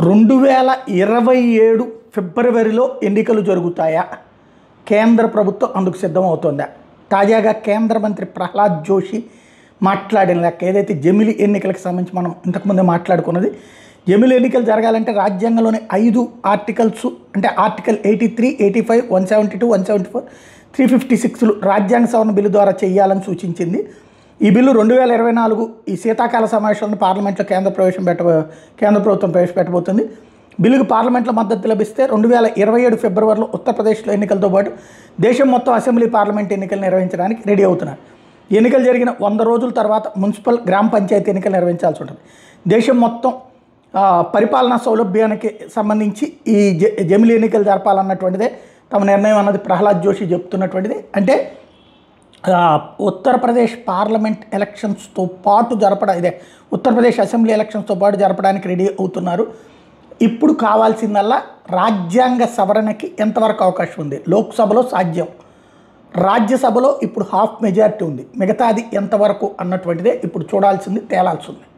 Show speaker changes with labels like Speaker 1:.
Speaker 1: రెండు వేల ఇరవై ఏడు ఫిబ్రవరిలో ఎన్నికలు జరుగుతాయా కేంద్ర ప్రభుత్వం అందుకు సిద్ధమవుతోందా తాజాగా కేంద్ర మంత్రి ప్రహ్లాద్ జోషి మాట్లాడిన లెక్క ఏదైతే జమిలి ఎన్నికలకు సంబంధించి మనం ఇంతకుముందే మాట్లాడుకున్నది జమిలి ఎన్నికలు జరగాలంటే రాజ్యాంగంలోని ఐదు ఆర్టికల్స్ అంటే article eighty three eighty five one seventy two one seventy four three fifty సిక్స్లు రాజ్యాంగ సవరణ బిల్లు ద్వారా చేయాలని సూచించింది ఈ బిల్లు రెండు వేల ఇరవై నాలుగు ఈ శీతాకాల సమావేశంలో పార్లమెంట్లో కేంద్ర ప్రవేశం పెట్ట కేంద్ర ప్రభుత్వం ప్రవేశపెట్టబోతుంది బిల్లుకు పార్లమెంట్లో మద్దతు లభిస్తే రెండు వేల ఇరవై ఏడు ఫిబ్రవరిలో ఉత్తరప్రదేశ్లో ఎన్నికలతో పాటు దేశం మొత్తం అసెంబ్లీ పార్లమెంట్ ఎన్నికలు నిర్వహించడానికి రెడీ అవుతున్నారు ఎన్నికలు జరిగిన వంద రోజుల తర్వాత మున్సిపల్ గ్రామ పంచాయతీ ఎన్నికలు నిర్వహించాల్సి ఉంటుంది దేశం మొత్తం ఆ, పరిపాలనా సౌలభ్యానికి సంబంధించి ఈ జ జమిలి ఎన్నికలు జరపాలన్నటువంటిదే తమ నిర్ణయం అన్నది ప్రహ్లాద్ జోషి చెప్తున్నటువంటిది అంటే ఆ, ఉత్తరప్రదేశ్ పార్లమెంట్ ఎలక్షన్స్తో పాటు జరపడం ఇదే ఉత్తరప్రదేశ్ అసెంబ్లీ ఎలక్షన్స్తో పాటు జరపడానికి రెడీ అవుతున్నారు ఇప్పుడు కావాల్సిందల్లా రాజ్యాంగ సవరణకి ఎంతవరకు అవకాశం ఉంది లోక్సభలో సాధ్యం రాజ్యసభలో ఇప్పుడు హాఫ్ మెజారిటీ ఉంది మిగతాది ఎంతవరకు అన్నటువంటిదే ఇప్పుడు చూడాల్సింది తేలాల్సి ఉంది